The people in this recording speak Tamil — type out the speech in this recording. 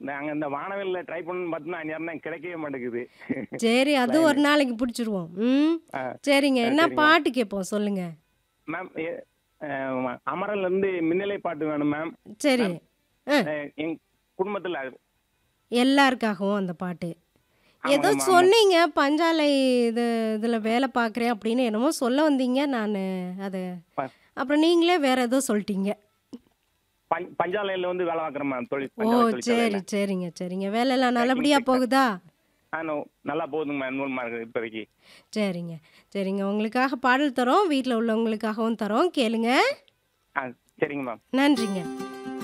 நாங்க இந்த வானவில்ல ட்ரை பண்ணு பார்த்தோம்னா அந்நேரம் தான் கிடைக்கவே மாட்டேங்குது சரி அது ஒரு நாளைக்கு பிடிச்சிருவோம் ம் ஆ, சரிங்க என்ன சரிங்க. பாட்டு கேட்போம் சொல்லுங்க மேம் எ- அஹ், அமரன்ல இருந்து மின்னலை பாட்டு வேணும் மேம் சரி ஆ அஹ், எங் குடும்பத்துல எல்லாருக்காகவும் அந்த பாட்டு ஆமாங்க, ஏதோ ஆமாங்க. சொன்னீங்க பஞ்சாலை இது இதில் வேலை பார்க்குறேன் அப்படின்னு என்னமோ சொல்ல வந்தீங்க நான் அது ப- அப்புறம் நீங்களே வேற ஏதோ சொல்லிட்டீங்க பஞ்- பஞ்சாலையில வந்து வேலை பார்க்குறேன் மேம் தொழில் ஓ பஞ்சாலை சரி தொழிற்சாலையில சரிங்க சரிங்க வேலையெல்லாம் நல்லபடியாக போகுதா ஆ, நோ- நல்லா போகுதுங்க மேம் நூல் மார்க் இப்போதைக்கு சரிங்க சரிங்க உங்களுக்காக பாடல் தரோம் வீட்டில் உள்ளவங்களுக்காகவும் தரோம் கேளுங்க ஆ சரிங்க மேம் நன்றிங்க